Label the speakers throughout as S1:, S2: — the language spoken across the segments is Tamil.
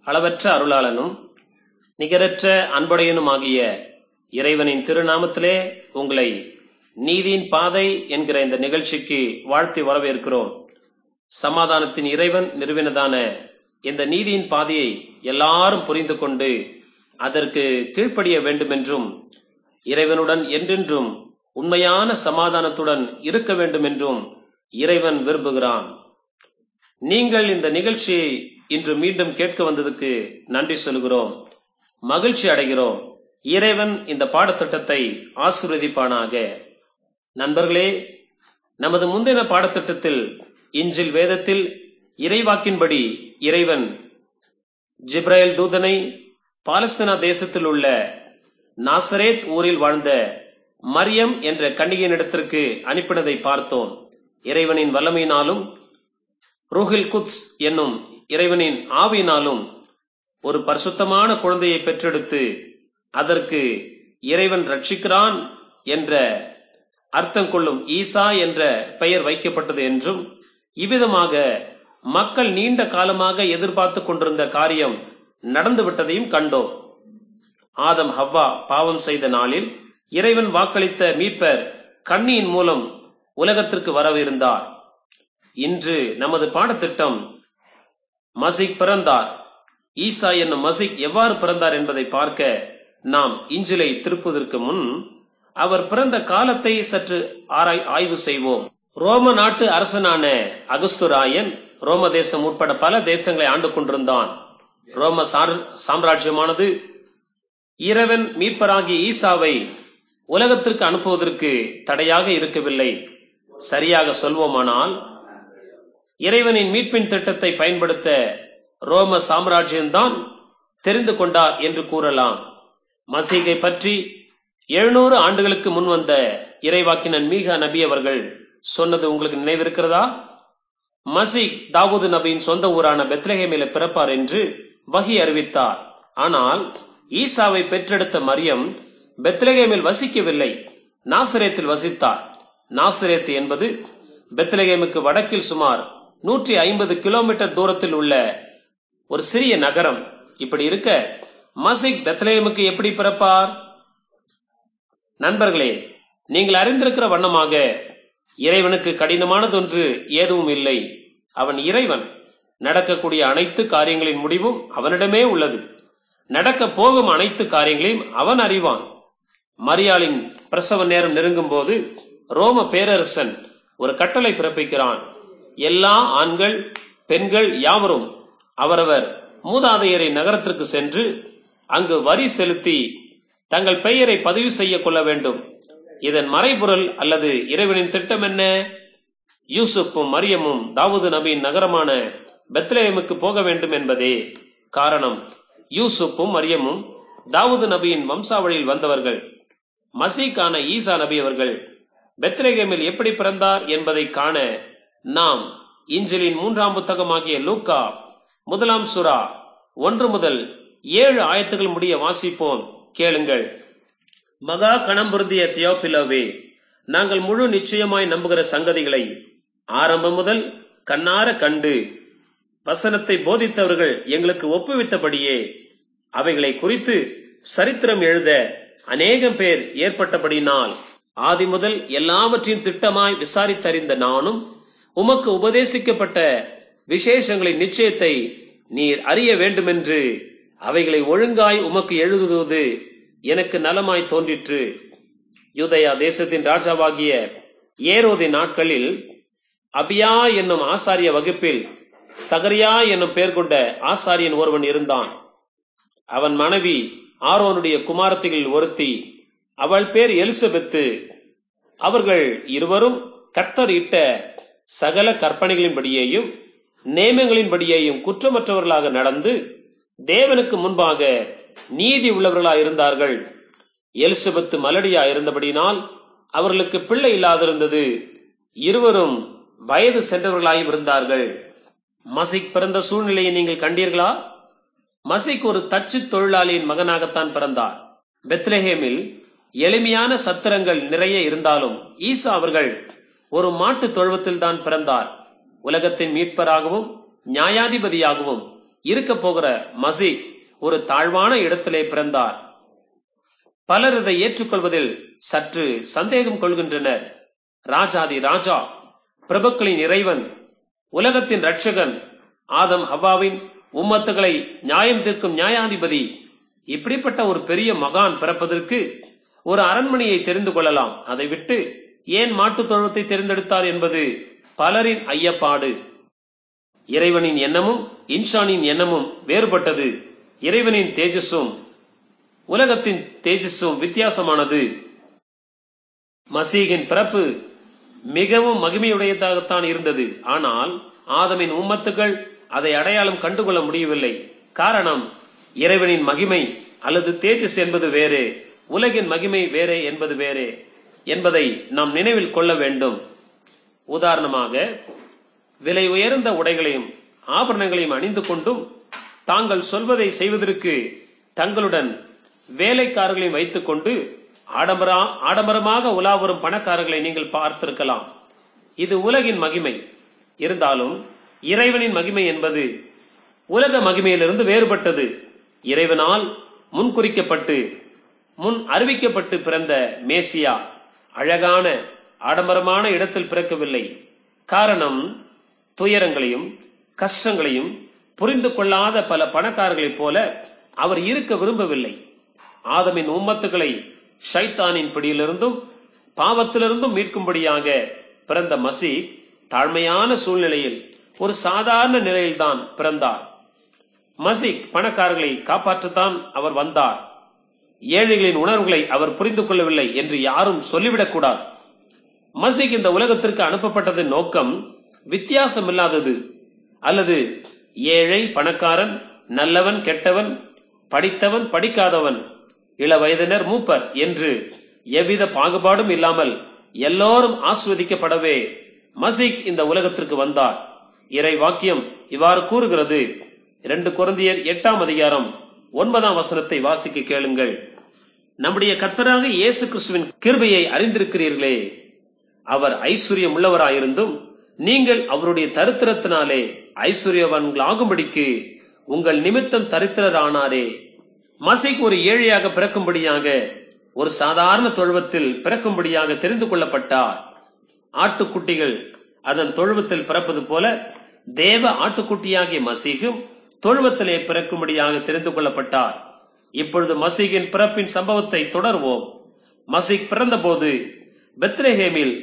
S1: அளவற்ற அருளாளனும் நிகரற்ற அன்புடையனுமாகிய இறைவனின் திருநாமத்திலே உங்களை நீதியின் பாதை என்கிற இந்த நிகழ்ச்சிக்கு வாழ்த்தி வரவேற்கிறோம் சமாதானத்தின் இறைவன் நிறுவினதான இந்த நீதியின் பாதையை எல்லாரும் புரிந்து கொண்டு அதற்கு கீழ்ப்படிய வேண்டுமென்றும் இறைவனுடன் என்றென்றும் உண்மையான சமாதானத்துடன் இருக்க வேண்டுமென்றும் இறைவன் விரும்புகிறான் நீங்கள் இந்த நிகழ்ச்சியை இன்று மீண்டும் கேட்க வந்ததுக்கு நன்றி சொல்கிறோம் மகிழ்ச்சி அடைகிறோம் இறைவன் இந்த பாடத்திட்டத்தை ஆசிர்வதிப்பானாக நண்பர்களே நமது முந்தின பாடத்திட்டத்தில் இஞ்சில் வேதத்தில் இறைவாக்கின்படி இறைவன் ஜிப்ரேல் தூதனை பாலஸ்தீனா தேசத்தில் உள்ள நாசரேத் ஊரில் வாழ்ந்த மரியம் என்ற கன்னிகையினிடத்திற்கு அனுப்பினதை பார்த்தோம் இறைவனின் வல்லமையினாலும் ரூஹில் குத்ஸ் என்னும் இறைவனின் ஆவியினாலும் ஒரு பரிசுத்தமான குழந்தையை பெற்றெடுத்து அதற்கு இறைவன் ரட்சிக்கிறான் என்ற அர்த்தம் கொள்ளும் ஈசா என்ற பெயர் வைக்கப்பட்டது என்றும் இவ்விதமாக மக்கள் நீண்ட காலமாக எதிர்பார்த்து கொண்டிருந்த காரியம் நடந்துவிட்டதையும் கண்டோம் ஆதம் ஹவ்வா பாவம் செய்த நாளில் இறைவன் வாக்களித்த மீட்பர் கண்ணியின் மூலம் உலகத்திற்கு வரவிருந்தார் இன்று நமது பாடத்திட்டம் மசிக் பிறந்தார் ஈசா என்னும் மசிக் எவ்வாறு பிறந்தார் என்பதை பார்க்க நாம் இஞ்சிலை திருப்புவதற்கு முன் அவர் பிறந்த காலத்தை சற்று ஆராய் ஆய்வு செய்வோம் ரோம நாட்டு அரசனான அகஸ்துராயன் ரோம தேசம் உட்பட பல தேசங்களை ஆண்டு கொண்டிருந்தான் ரோம சாம்ராஜ்யமானது இறைவன் மீட்பராகிய ஈசாவை உலகத்திற்கு அனுப்புவதற்கு தடையாக இருக்கவில்லை சரியாக சொல்வோமானால் இறைவனின் மீட்பின் திட்டத்தை பயன்படுத்த ரோம சாம்ராஜ்யம்தான் தெரிந்து கொண்டார் என்று கூறலாம் மசீகை பற்றி எழுநூறு ஆண்டுகளுக்கு முன் வந்த இறைவாக்கினன் மீகா நபி அவர்கள் சொன்னது உங்களுக்கு நினைவிருக்கிறதா மசீக் தாவூது நபியின் சொந்த ஊரான பெத்லஹேமில பிறப்பார் என்று வகி அறிவித்தார் ஆனால் ஈசாவை பெற்றெடுத்த மரியம் பெத்லகேமில் வசிக்கவில்லை நாசிரேத்தில் வசித்தார் நாசிரேத் என்பது பெத்லகேமுக்கு வடக்கில் சுமார் நூற்றி ஐம்பது கிலோமீட்டர் தூரத்தில் உள்ள ஒரு சிறிய நகரம் இப்படி இருக்க மசிக் பெத்லகேமுக்கு எப்படி பிறப்பார் நண்பர்களே நீங்கள் அறிந்திருக்கிற வண்ணமாக இறைவனுக்கு கடினமானதொன்று எதுவும் இல்லை அவன் இறைவன் நடக்கக்கூடிய அனைத்து காரியங்களின் முடிவும் அவனிடமே உள்ளது நடக்க போகும் அனைத்து காரியங்களையும் அவன் அறிவான் மரியாளின் பிரசவ நேரம் நெருங்கும் போது ரோம பேரரசன் ஒரு கட்டளை பிறப்பிக்கிறான் எல்லா ஆண்கள் பெண்கள் யாவரும் அவரவர் மூதாதையரை நகரத்திற்கு சென்று அங்கு வரி செலுத்தி தங்கள் பெயரை பதிவு செய்ய கொள்ள வேண்டும் இதன் மறைபொருள் அல்லது இறைவனின் திட்டம் என்ன யூசுப்பும் மரியமும் தாவூது நபியின் நகரமான பெத்லேயமுக்கு போக வேண்டும் என்பதே காரணம் யூசுப்பும் மரியமும் தாவூது நபியின் வம்சாவளியில் வந்தவர்கள் மசீக்கான ஈசா நபி அவர்கள் பெத்லேகேமில் எப்படி பிறந்தார் என்பதை காண நாம் இஞ்சலின் மூன்றாம் புத்தகமாகிய லூக்கா முதலாம் சுறா ஒன்று முதல் ஏழு ஆயத்துகள் முடிய வாசிப்போம் கேளுங்கள் மகா கணம் பொருந்திய தியோபிலோவே நாங்கள் முழு நிச்சயமாய் நம்புகிற சங்கதிகளை ஆரம்பம் முதல் கண்ணார கண்டு வசனத்தை போதித்தவர்கள் எங்களுக்கு ஒப்புவித்தபடியே அவைகளை குறித்து சரித்திரம் எழுத அநேகம் பேர் ஏற்பட்டபடினால் ஆதி முதல் எல்லாவற்றையும் திட்டமாய் விசாரித்தறிந்த நானும் உமக்கு உபதேசிக்கப்பட்ட விசேஷங்களின் நிச்சயத்தை நீர் அறிய வேண்டுமென்று அவைகளை ஒழுங்காய் உமக்கு எழுதுவது எனக்கு நலமாய் தோன்றிற்று யூதயா தேசத்தின் ராஜாவாகிய ஏரோதின் நாட்களில் அபியா என்னும் ஆசாரிய வகுப்பில் சகரியா என்னும் பெயர் கொண்ட ஆசாரியன் ஒருவன் இருந்தான் அவன் மனைவி ஆரோனுடைய குமாரத்திகளில் ஒருத்தி அவள் பேர் எலிசபெத்து அவர்கள் இருவரும் கர்த்தர் இட்ட சகல கற்பனைகளின்படியேயும் நியமங்களின்படியேயும் குற்றமற்றவர்களாக நடந்து தேவனுக்கு முன்பாக நீதி உள்ளவர்களாய் இருந்தார்கள் எலிசபெத்து மலடியா இருந்தபடினால் அவர்களுக்கு பிள்ளை இல்லாதிருந்தது இருவரும் வயது சென்றவர்களாயும் இருந்தார்கள் மசிக் பிறந்த சூழ்நிலையை நீங்கள் கண்டீர்களா மசிக் ஒரு தச்சு தொழிலாளியின் மகனாகத்தான் பிறந்தார் பெத்லஹேமில் எளிமையான சத்திரங்கள் நிறைய இருந்தாலும் ஈசா அவர்கள் ஒரு மாட்டு தொழுவத்தில் தான் பிறந்தார் உலகத்தின் மீட்பராகவும் நியாயாதிபதியாகவும் இருக்க போகிற மசி ஒரு தாழ்வான இடத்திலே பிறந்தார் பலர் இதை ஏற்றுக்கொள்வதில் சற்று சந்தேகம் கொள்கின்றனர் ராஜாதி ராஜா பிரபுக்களின் இறைவன் உலகத்தின் ரட்சகன் ஆதம் ஹவாவின் உம்மத்துகளை நியாயம் தீர்க்கும் நியாயாதிபதி இப்படிப்பட்ட ஒரு பெரிய மகான் பிறப்பதற்கு ஒரு அரண்மனையை தெரிந்து கொள்ளலாம் அதை விட்டு ஏன் மாட்டுத் தொழுவத்தை தேர்ந்தெடுத்தார் என்பது பலரின் ஐயப்பாடு இறைவனின் எண்ணமும் இன்சானின் எண்ணமும் வேறுபட்டது இறைவனின் தேஜஸும் உலகத்தின் தேஜஸும் வித்தியாசமானது மசீகின் பிறப்பு மிகவும் மகிமையுடையதாகத்தான் இருந்தது ஆனால் ஆதமின் உம்மத்துகள் அதை அடையாளம் கண்டுகொள்ள முடியவில்லை காரணம் இறைவனின் மகிமை அல்லது தேஜஸ் என்பது வேறு உலகின் மகிமை வேறே என்பது வேறே என்பதை நாம் நினைவில் கொள்ள வேண்டும் உதாரணமாக விலை உயர்ந்த உடைகளையும் ஆபரணங்களையும் அணிந்து கொண்டும் தாங்கள் சொல்வதை செய்வதற்கு தங்களுடன் வேலைக்காரர்களையும் வைத்துக் கொண்டு ஆடம்பரா ஆடம்பரமாக உலா வரும் பணக்காரர்களை நீங்கள் பார்த்திருக்கலாம் இது உலகின் மகிமை இருந்தாலும் இறைவனின் மகிமை என்பது உலக மகிமையிலிருந்து வேறுபட்டது இறைவனால் முன்குறிக்கப்பட்டு முன் அறிவிக்கப்பட்டு பிறந்த மேசியா அழகான ஆடம்பரமான இடத்தில் பிறக்கவில்லை காரணம் துயரங்களையும் கஷ்டங்களையும் புரிந்து கொள்ளாத பல பணக்காரர்களைப் போல அவர் இருக்க விரும்பவில்லை ஆதமின் உம்மத்துகளை ஷைத்தானின் பிடியிலிருந்தும் பாவத்திலிருந்தும் மீட்கும்படியாக பிறந்த மசி தாழ்மையான சூழ்நிலையில் ஒரு சாதாரண நிலையில்தான் பிறந்தார் மசிக் பணக்காரர்களை காப்பாற்றத்தான் அவர் வந்தார் ஏழைகளின் உணர்வுகளை அவர் புரிந்து கொள்ளவில்லை என்று யாரும் சொல்லிவிடக் கூடாது மசிக் இந்த உலகத்திற்கு அனுப்பப்பட்டதன் நோக்கம் வித்தியாசம் இல்லாதது அல்லது ஏழை பணக்காரன் நல்லவன் கெட்டவன் படித்தவன் படிக்காதவன் இள வயதினர் மூப்பர் என்று எவ்வித பாகுபாடும் இல்லாமல் எல்லோரும் ஆஸ்வதிக்கப்படவே மசிக் இந்த உலகத்திற்கு வந்தார் இறை வாக்கியம் இவ்வாறு கூறுகிறது இரண்டு குழந்தையர் எட்டாம் அதிகாரம் ஒன்பதாம் வசனத்தை வாசிக்க கேளுங்கள் நம்முடைய கத்தராக இயேசு கிறிஸ்துவின் கிருபையை அறிந்திருக்கிறீர்களே அவர் ஐஸ்வர்யம் உள்ளவராயிருந்தும் நீங்கள் அவருடைய தரித்திரத்தினாலே ஐஸ்வர்யவான்களாகும்படிக்கு உங்கள் நிமித்தம் தரித்திரரானாரே மசைக்கு ஒரு ஏழையாக பிறக்கும்படியாக ஒரு சாதாரண தொழுவத்தில் பிறக்கும்படியாக தெரிந்து கொள்ளப்பட்டார் ஆட்டுக்குட்டிகள் அதன் தொழுவத்தில் பிறப்பது போல தேவ ஆட்டுக்குட்டியாகிய மசீகும் தொழுவத்திலே பிறக்கும்படியாக தெரிந்து கொள்ளப்பட்டார் இப்பொழுது மசீகின் பிறப்பின் சம்பவத்தை தொடர்வோம் மசீக் பிறந்தபோது பெத்ரேஹேமில்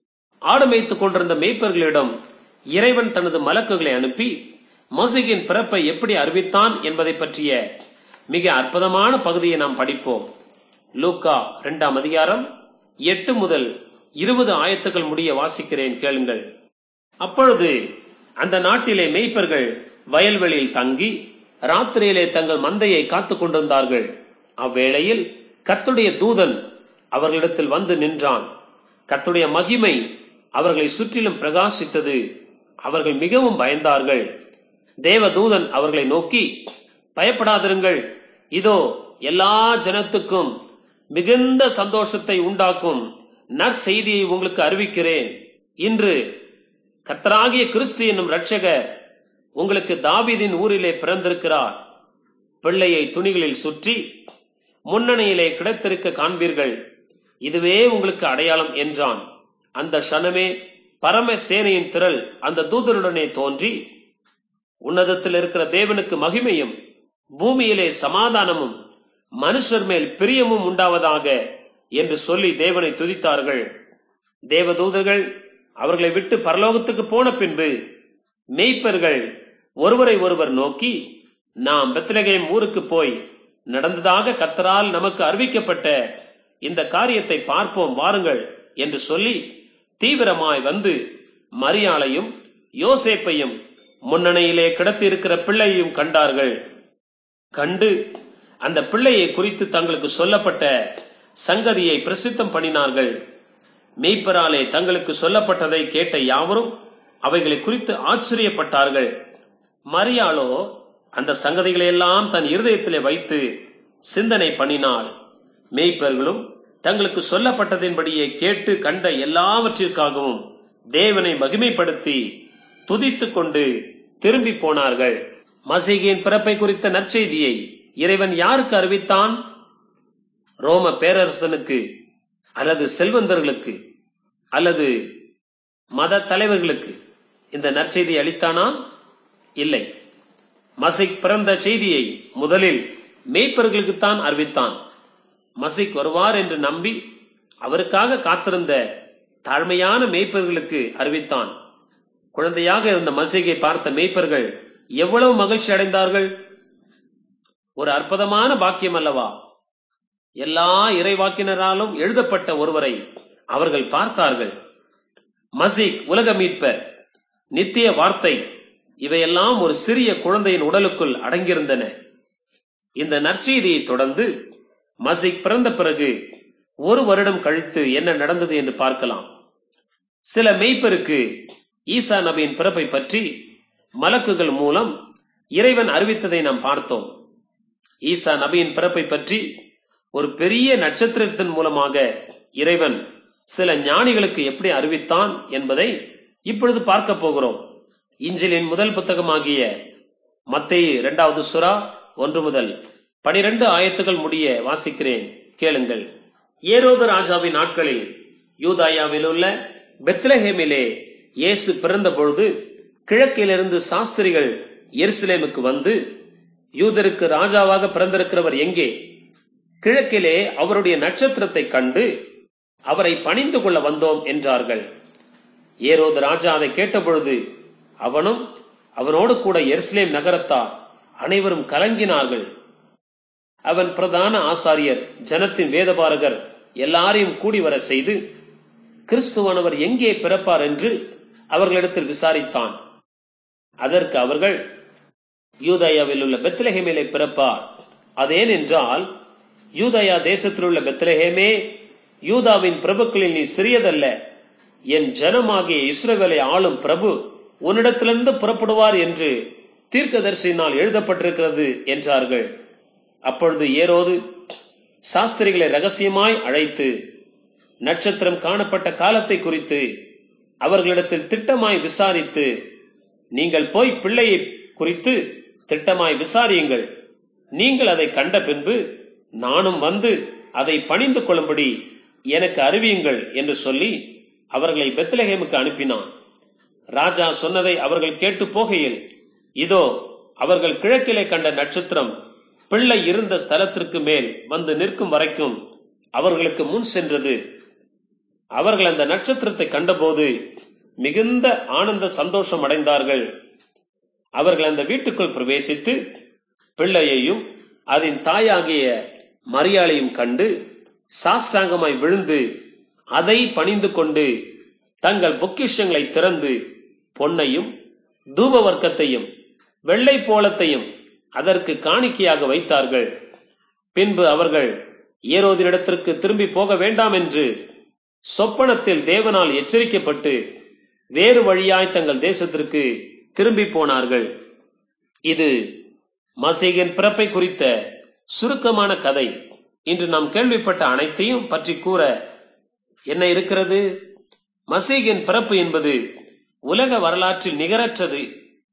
S1: ஆடு மேய்த்துக் கொண்டிருந்த மேய்ப்பர்களிடம் இறைவன் தனது மலக்குகளை அனுப்பி மசீகின் பிறப்பை எப்படி அறிவித்தான் என்பதை பற்றிய மிக அற்புதமான பகுதியை நாம் படிப்போம் லூக்கா இரண்டாம் அதிகாரம் எட்டு முதல் இருபது ஆயத்துக்கள் முடிய வாசிக்கிறேன் கேளுங்கள் அப்பொழுது அந்த நாட்டிலே மேய்ப்பர்கள் வயல்வெளியில் தங்கி ராத்திரியிலே தங்கள் மந்தையை காத்துக் கொண்டிருந்தார்கள் அவ்வேளையில் கத்துடைய தூதன் அவர்களிடத்தில் வந்து நின்றான் கத்துடைய மகிமை அவர்களை சுற்றிலும் பிரகாசித்தது அவர்கள் மிகவும் பயந்தார்கள் தேவதூதன் அவர்களை நோக்கி பயப்படாதிருங்கள் இதோ எல்லா ஜனத்துக்கும் மிகுந்த சந்தோஷத்தை உண்டாக்கும் நற்செய்தியை உங்களுக்கு அறிவிக்கிறேன் இன்று கத்தராகிய கிறிஸ்து என்னும் இரட்சகர் உங்களுக்கு தாவீதின் ஊரிலே பிறந்திருக்கிறார் பிள்ளையை துணிகளில் சுற்றி முன்னணியிலே கிடைத்திருக்க காண்பீர்கள் இதுவே உங்களுக்கு அடையாளம் என்றான் அந்த சனமே பரம சேனையின் திரள் அந்த தூதருடனே தோன்றி உன்னதத்தில் இருக்கிற தேவனுக்கு மகிமையும் பூமியிலே சமாதானமும் மனுஷர் மேல் பிரியமும் உண்டாவதாக என்று சொல்லி தேவனை துதித்தார்கள் தேவதூதர்கள் அவர்களை விட்டு பரலோகத்துக்கு போன பின்பு மேய்ப்பர்கள் ஒருவரை ஒருவர் நோக்கி நாம் பெத்லகேம் ஊருக்கு போய் நடந்ததாக கத்தரால் நமக்கு அறிவிக்கப்பட்ட இந்த காரியத்தை பார்ப்போம் வாருங்கள் என்று சொல்லி தீவிரமாய் வந்து மரியாளையும் யோசேப்பையும் முன்னணியிலே கிடத்திருக்கிற பிள்ளையையும் கண்டார்கள் கண்டு அந்த பிள்ளையை குறித்து தங்களுக்கு சொல்லப்பட்ட சங்கதியை பிரசித்தம் பண்ணினார்கள் மெய்ப்பராலே தங்களுக்கு சொல்லப்பட்டதை கேட்ட யாவரும் அவைகளை குறித்து ஆச்சரியப்பட்டார்கள் மரியாளோ அந்த சங்கதிகளை எல்லாம் தன் இருதயத்திலே வைத்து சிந்தனை பண்ணினாள் மேய்ப்பர்களும் தங்களுக்கு சொல்லப்பட்டதின்படியே கேட்டு கண்ட எல்லாவற்றிற்காகவும் தேவனை மகிமைப்படுத்தி துதித்துக் கொண்டு திரும்பி போனார்கள் மசீகியின் பிறப்பை குறித்த நற்செய்தியை இறைவன் யாருக்கு அறிவித்தான் ரோம பேரரசனுக்கு அல்லது செல்வந்தர்களுக்கு அல்லது மத தலைவர்களுக்கு இந்த நற்செய்தி அளித்தானா இல்லை மசிக் பிறந்த செய்தியை முதலில் மேய்ப்பர்களுக்குத்தான் அறிவித்தான் மசிக் வருவார் என்று நம்பி அவருக்காக காத்திருந்த தாழ்மையான மேய்ப்பர்களுக்கு அறிவித்தான் குழந்தையாக இருந்த மசீகை பார்த்த மேய்ப்பர்கள் எவ்வளவு மகிழ்ச்சி அடைந்தார்கள் ஒரு அற்புதமான பாக்கியம் அல்லவா எல்லா இறைவாக்கினராலும் எழுதப்பட்ட ஒருவரை அவர்கள் பார்த்தார்கள் மசீக் உலக மீட்பர் நித்திய வார்த்தை இவையெல்லாம் ஒரு சிறிய குழந்தையின் உடலுக்குள் அடங்கியிருந்தன இந்த நற்செய்தியை தொடர்ந்து மசிக் பிறந்த பிறகு ஒரு வருடம் கழித்து என்ன நடந்தது என்று பார்க்கலாம் சில மெய்ப்பருக்கு ஈசா நபியின் பிறப்பை பற்றி மலக்குகள் மூலம் இறைவன் அறிவித்ததை நாம் பார்த்தோம் ஈசா நபியின் பிறப்பை பற்றி ஒரு பெரிய நட்சத்திரத்தின் மூலமாக இறைவன் சில ஞானிகளுக்கு எப்படி அறிவித்தான் என்பதை இப்பொழுது பார்க்க போகிறோம் இஞ்சிலின் முதல் புத்தகமாகிய மத்தேயு இரண்டாவது சுறா ஒன்று முதல் பனிரெண்டு ஆயத்துகள் முடிய வாசிக்கிறேன் கேளுங்கள் ஏரோது ராஜாவின் நாட்களில் யூதாயாவில் உள்ள பெத்லஹேமிலே இயேசு பிறந்த பொழுது கிழக்கிலிருந்து சாஸ்திரிகள் எருசலேமுக்கு வந்து யூதருக்கு ராஜாவாக பிறந்திருக்கிறவர் எங்கே கிழக்கிலே அவருடைய நட்சத்திரத்தை கண்டு அவரை பணிந்து கொள்ள வந்தோம் என்றார்கள் ஏரோது ராஜா அதை கேட்டபொழுது அவனும் அவனோடு கூட எருசலேம் நகரத்தார் அனைவரும் கலங்கினார்கள் அவன் பிரதான ஆசாரியர் ஜனத்தின் வேதபாரகர் எல்லாரையும் கூடி வர செய்து கிறிஸ்துவானவர் எங்கே பிறப்பார் என்று அவர்களிடத்தில் விசாரித்தான் அதற்கு அவர்கள் யூதயாவில் உள்ள பெத்லஹேமிலே பிறப்பார் அதேன் என்றால் யூதயா தேசத்தில் உள்ள பெத்லஹேமே யூதாவின் பிரபுக்களில் நீ சிறியதல்ல என் ஜனமாகிய இஸ்ரவேலை ஆளும் பிரபு உன்னிடத்திலிருந்து புறப்படுவார் என்று தீர்க்கதரிசியினால் எழுதப்பட்டிருக்கிறது என்றார்கள் அப்பொழுது ஏரோது சாஸ்திரிகளை ரகசியமாய் அழைத்து நட்சத்திரம் காணப்பட்ட காலத்தை குறித்து அவர்களிடத்தில் திட்டமாய் விசாரித்து நீங்கள் போய் பிள்ளையை குறித்து திட்டமாய் விசாரியுங்கள் நீங்கள் அதை கண்ட பின்பு நானும் வந்து அதை பணிந்து கொள்ளும்படி எனக்கு அறிவியுங்கள் என்று சொல்லி அவர்களை பெத்லஹேமுக்கு அனுப்பினான் ராஜா சொன்னதை அவர்கள் கேட்டு போகையில் இதோ அவர்கள் கிழக்கிலே கண்ட நட்சத்திரம் பிள்ளை இருந்த ஸ்தலத்திற்கு மேல் வந்து நிற்கும் வரைக்கும் அவர்களுக்கு முன் சென்றது அவர்கள் அந்த நட்சத்திரத்தை கண்டபோது மிகுந்த ஆனந்த சந்தோஷம் அடைந்தார்கள் அவர்கள் அந்த வீட்டுக்குள் பிரவேசித்து பிள்ளையையும் அதன் தாயாகிய மரியாளையும் கண்டு சாஷ்டாங்கமாய் விழுந்து அதை பணிந்து கொண்டு தங்கள் பொக்கிஷங்களை திறந்து பொன்னையும் தூப வர்க்கத்தையும் வெள்ளை போலத்தையும் அதற்கு காணிக்கையாக வைத்தார்கள் பின்பு அவர்கள் ஏரோதினிடத்திற்கு திரும்பி போக வேண்டாம் என்று சொப்பனத்தில் தேவனால் எச்சரிக்கப்பட்டு வேறு வழியாய் தங்கள் தேசத்திற்கு திரும்பி போனார்கள் இது மசீகின் பிறப்பை குறித்த சுருக்கமான கதை இன்று நாம் கேள்விப்பட்ட அனைத்தையும் பற்றி கூற என்ன இருக்கிறது மசீகின் பிறப்பு என்பது உலக வரலாற்றில் நிகரற்றது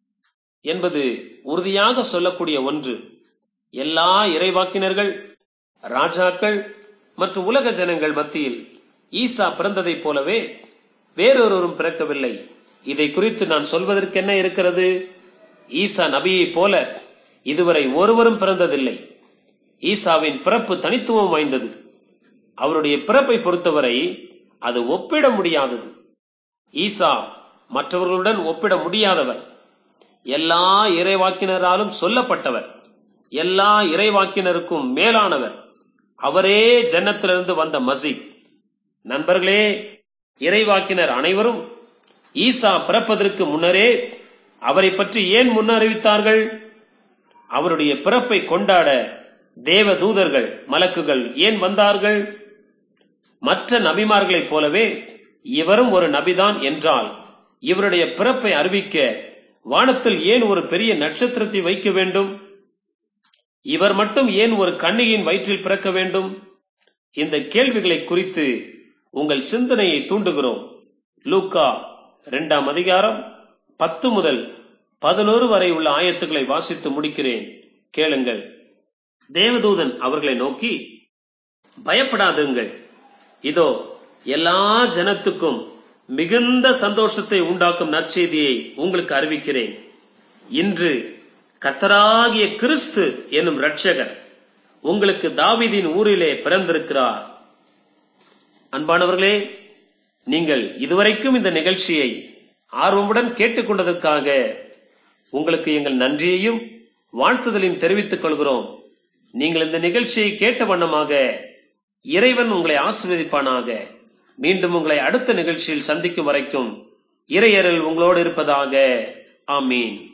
S1: என்பது உறுதியாக சொல்லக்கூடிய ஒன்று எல்லா இறைவாக்கினர்கள் ராஜாக்கள் மற்றும் உலக ஜனங்கள் மத்தியில் ஈசா பிறந்ததைப் போலவே வேறொருவரும் பிறக்கவில்லை இதை குறித்து நான் சொல்வதற்கு என்ன இருக்கிறது ஈசா நபியைப் போல இதுவரை ஒருவரும் பிறந்ததில்லை ஈசாவின் பிறப்பு தனித்துவம் வாய்ந்தது அவருடைய பிறப்பை பொறுத்தவரை அது ஒப்பிட முடியாதது ஈசா மற்றவர்களுடன் ஒப்பிட முடியாதவர் எல்லா இறைவாக்கினராலும் சொல்லப்பட்டவர் எல்லா இறைவாக்கினருக்கும் மேலானவர் அவரே ஜன்னத்திலிருந்து வந்த மசீத் நண்பர்களே இறைவாக்கினர் அனைவரும் ஈசா பிறப்பதற்கு முன்னரே அவரை பற்றி ஏன் முன்னறிவித்தார்கள் அவருடைய பிறப்பை கொண்டாட தேவ தூதர்கள் மலக்குகள் ஏன் வந்தார்கள் மற்ற நபிமார்களைப் போலவே இவரும் ஒரு நபிதான் என்றால் இவருடைய பிறப்பை அறிவிக்க வானத்தில் ஏன் ஒரு பெரிய நட்சத்திரத்தை வைக்க வேண்டும் இவர் மட்டும் ஏன் ஒரு கண்ணியின் வயிற்றில் பிறக்க வேண்டும் இந்த கேள்விகளை குறித்து உங்கள் சிந்தனையை தூண்டுகிறோம் லூக்கா இரண்டாம் அதிகாரம் பத்து முதல் பதினோரு வரை உள்ள ஆயத்துக்களை வாசித்து முடிக்கிறேன் கேளுங்கள் தேவதூதன் அவர்களை நோக்கி பயப்படாதுங்கள் இதோ எல்லா ஜனத்துக்கும் மிகுந்த சந்தோஷத்தை உண்டாக்கும் நற்செய்தியை உங்களுக்கு அறிவிக்கிறேன் இன்று கத்தராகிய கிறிஸ்து என்னும் இரட்சகர் உங்களுக்கு தாவீதின் ஊரிலே பிறந்திருக்கிறார் அன்பானவர்களே நீங்கள் இதுவரைக்கும் இந்த நிகழ்ச்சியை ஆர்வமுடன் கேட்டுக்கொண்டதற்காக உங்களுக்கு எங்கள் நன்றியையும் வாழ்த்துதலையும் தெரிவித்துக் கொள்கிறோம் நீங்கள் இந்த நிகழ்ச்சியை கேட்ட வண்ணமாக இறைவன் உங்களை ஆசீர்வதிப்பானாக மீண்டும் உங்களை அடுத்த நிகழ்ச்சியில் சந்திக்கும் வரைக்கும் இறையரல் உங்களோடு இருப்பதாக ஆமீன்